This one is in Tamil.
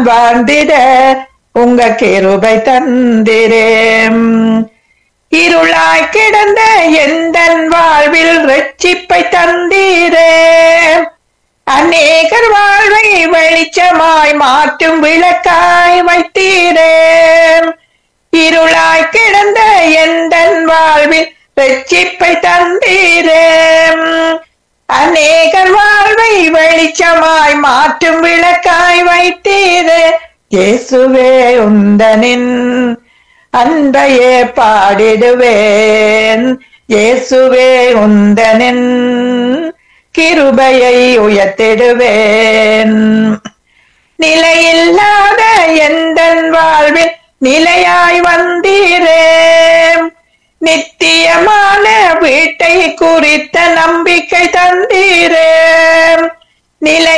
வாழ்ந்திட உங்க கிருபை தந்திரேம் இருளாய் கிடந்த எந்தன் வாழ்வில் ரட்சிப்பை தந்தீரே அநேகர் வாழ்வை வெளிச்சமாய் மாற்றும் விளக்காய் வைத்தீரே இருளாய் கிடந்த எந்தன் வாழ்வில் ரட்சிப்பை தந்தீரே அநேகர் வாழ்வை வெளிச்சமாய் மாற்றும் விளக்காய் வைத்தீரே இயேசுவே உந்தனின் அன்பையே பாடிடுவேன் இயேசுவே உந்தனின் கிருபையை உயர்த்திடுவேன் நிலையில்லாத எந்தன் வாழ்வில் நிலையாய் வந்தீரே நித்தியமான வீட்டை குறித்த நம்பிக்கை தந்தீரே நிலை